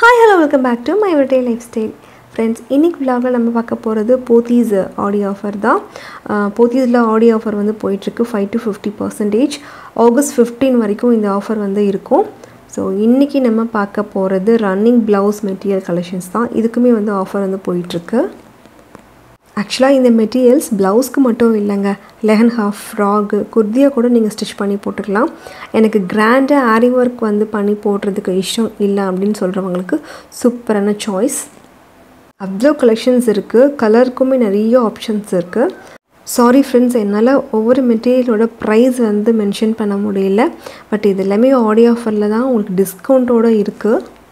hi hello welcome back to my everyday lifestyle friends இன்னைக்கு விழாவில் நம்ம பார்க்க போகிறது போத்தீஸ் ஆடியோ ஆஃபர் தான் போத்தீஸில் ஆடியோ ஆஃபர் வந்து போயிட்டுருக்கு five to fifty percentage August fifteen வரைக்கும் இந்த ஆஃபர் வந்து இருக்கும் ஸோ இன்றைக்கி நம்ம பார்க்க போகிறது ரன்னிங் ப்ளவுஸ் மெட்டீரியல் கலெக்ஷன்ஸ் தான் இதுக்குமே வந்து ஆஃபர் வந்து போயிட்டுருக்கு ஆக்சுவலாக இந்த மெட்டீரியல்ஸ் ப்ளவுஸ்க்கு மட்டும் இல்லைங்க லெஹன்ஹா ஃப்ராகு குர்தியாக கூட நீங்கள் ஸ்டிச் பண்ணி போட்டுக்கலாம் எனக்கு கிராண்டாக ஆரி ஒர்க் வந்து பண்ணி போடுறதுக்கு இஷ்டம் இல்லை அப்படின்னு சொல்கிறவங்களுக்கு சூப்பரான சாய்ஸ் அவ்வளோ கலெக்ஷன்ஸ் இருக்குது கலருக்குமே நிறைய ஆப்ஷன்ஸ் இருக்குது சாரி ஃப்ரெண்ட்ஸ் என்னால் ஒவ்வொரு மெட்டீரியலோட ப்ரைஸ் வந்து மென்ஷன் பண்ண முடியல பட் இது எல்லாமே ஆடியோ ஆஃபரில் தான் உங்களுக்கு டிஸ்கவுண்ட்டோடு இருக்குது